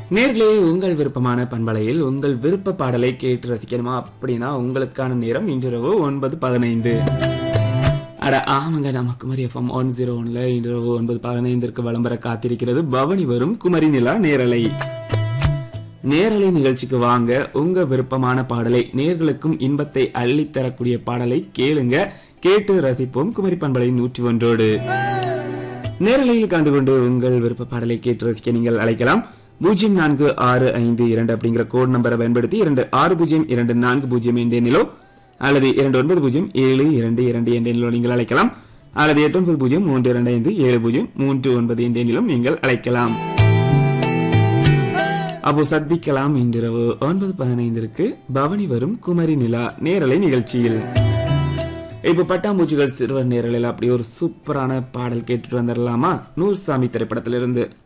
நேர்களே உங்கள் விருப்பமான பண்பலையில் உங்கள் விருப்ப பாடலை கேட்டு ரசிக்கணுமா அப்படின்னா உங்களுக்கான நேரம் இன்றிரவு ஒன்பது பதினைந்து அட ஆமாங்க நம்ம குமரி எஃப்எம் ஒன் ஜீரோ ஒன்ல இன்றிரவு ஒன்பது பதினைந்திற்கு விளம்பர காத்திருக்கிறது பவனி வரும் குமரி நிலா நேரலை நேரலை நிகழ்ச்சிக்கு வாங்க உங்க விருப்பமான பாடலை நேர்களுக்கும் இன்பத்தை அள்ளித் தரக்கூடிய பாடலை கேளுங்க கேட்டு ரசிப்போம் குமரி பண்பலை நூற்றி ஒன்றோடு நேரலையில் கலந்து கொண்டு உங்கள் விருப்ப பாடலை கேட்டு ரசிக்க நீங்கள் அழைக்கலாம் பூஜ்ஜியம் நான்கு ஆறு ஐந்து இரண்டு அப்படிங்கிற கோட் நம்பரை பயன்படுத்தி இரண்டு ஆறு பூஜ்ஜியம் இரண்டு நான்கு பூஜ்ஜியம் என்ற எண்ணிலோ அல்லது இரண்டு ஒன்பது பூஜ்ஜியம் ஏழு இரண்டு இரண்டு என்ற எண்ணிலோ நீங்கள் அழைக்கலாம் அல்லது எட்டு ஒன்பது பூஜ்ஜியம் மூன்று இரண்டு ஐந்து ஏழு பூஜ்ஜியம் மூன்று ஒன்பது என்ற எண்ணிலும் நீங்கள் அழைக்கலாம் அப்போ சந்திக்கலாம் இன்றிரவு ஒன்பது பதினைந்திற்கு பவனி வரும் குமரி நிலா நேரலை நிகழ்ச்சியில் இப்ப பட்டாம்பூச்சிகள் சிறுவர் நேரலில் அப்படி ஒரு சூப்பரான பாடல் கேட்டுட்டு வந்துடலாமா நூறு சாமி திரைப்படத்திலிருந்து